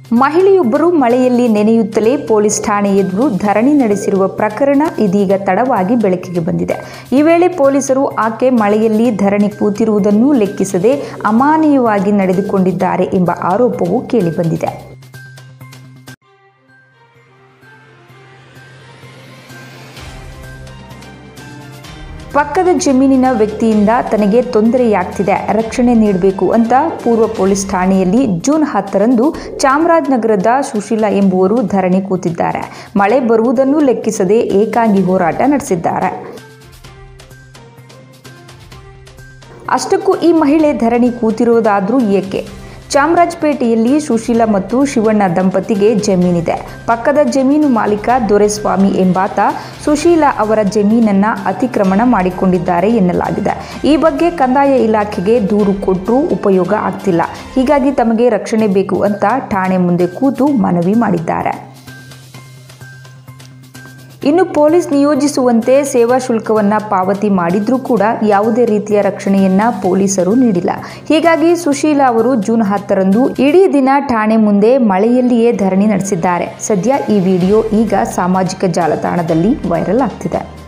ಮಹಿಳೆಯೊಬ್ಬರು ಮಳೆಯಲ್ಲಿ ನೆನೆಯುತ್ತಲೇ ಪೊಲೀಸ್ ಠಾಣೆ ಎದುರು ಧರಣಿ ನಡೆಸಿರುವ ಪ್ರಕರಣ ಇದೀಗ ತಡವಾಗಿ ಬೆಳಕಿಗೆ ಬಂದಿದೆ ಈ ವೇಳೆ ಪೊಲೀಸರು ಆಕೆ ಮಳೆಯಲ್ಲಿ ಧರಣಿ ಕೂತಿರುವುದನ್ನು ಲೆಕ್ಕಿಸದೆ ಅಮಾನವೀಯವಾಗಿ ನಡೆದುಕೊಂಡಿದ್ದಾರೆ ಎಂಬ ಆರೋಪವೂ ಕೇಳಿಬಂದಿದೆ ಪಕ್ಕದ ಜಮೀನಿನ ವ್ಯಕ್ತಿಯಿಂದ ತನಗೆ ತೊಂದರೆಯಾಗ್ತಿದೆ ರಕ್ಷಣೆ ನೀಡಬೇಕು ಅಂತ ಪೂರ್ವ ಪೊಲೀಸ್ ಠಾಣೆಯಲ್ಲಿ ಜೂನ್ ಹತ್ತರಂದು ಚಾಮರಾಜನಗರದ ಸುಶೀಲಾ ಎಂಬುವರು ಧರಣಿ ಕೂತಿದ್ದಾರೆ ಮಳೆ ಬರುವುದನ್ನು ಲೆಕ್ಕಿಸದೆ ಏಕಾಂಗಿ ಹೋರಾಟ ನಡೆಸಿದ್ದಾರೆ ಅಷ್ಟಕ್ಕೂ ಈ ಮಹಿಳೆ ಧರಣಿ ಕೂತಿರೋದಾದ್ರೂ ಏಕೆ ಚಾಮರಾಜಪೇಟೆಯಲ್ಲಿ ಸುಶೀಲಾ ಮತ್ತು ಶಿವಣ್ಣ ದಂಪತಿಗೆ ಜಮೀನಿದೆ ಪಕ್ಕದ ಜಮೀನು ಮಾಲೀಕ ದೊರೆಸ್ವಾಮಿ ಎಂಬಾತ ಸುಶೀಲಾ ಅವರ ಜಮೀನನ್ನ ಅತಿಕ್ರಮಣ ಮಾಡಿಕೊಂಡಿದ್ದಾರೆ ಎನ್ನಲಾಗಿದೆ ಈ ಬಗ್ಗೆ ಕಂದಾಯ ಇಲಾಖೆಗೆ ದೂರು ಕೊಟ್ಟರೂ ಉಪಯೋಗ ಆಗ್ತಿಲ್ಲ ಹೀಗಾಗಿ ತಮಗೆ ರಕ್ಷಣೆ ಬೇಕು ಅಂತ ಠಾಣೆ ಮುಂದೆ ಕೂತು ಮನವಿ ಮಾಡಿದ್ದಾರೆ ಇನ್ನು ಪೊಲೀಸ್ ನಿಯೋಜಿಸುವಂತೆ ಸೇವಾ ಶುಲ್ಕವನ್ನ ಪಾವತಿ ಮಾಡಿದ್ರೂ ಕೂಡ ಯಾವುದೇ ರೀತಿಯ ರಕ್ಷಣೆಯನ್ನ ಪೊಲೀಸರು ನೀಡಿಲ್ಲ ಹೀಗಾಗಿ ಸುಶೀಲಾ ಅವರು ಜೂನ್ ಹತ್ತರಂದು ಇಡೀ ದಿನ ಠಾಣೆ ಮುಂದೆ ಮಳೆಯಲ್ಲಿಯೇ ಧರಣಿ ನಡೆಸಿದ್ದಾರೆ ಸದ್ಯ ಈ ವಿಡಿಯೋ ಈಗ ಸಾಮಾಜಿಕ ಜಾಲತಾಣದಲ್ಲಿ ವೈರಲ್ ಆಗ್ತಿದೆ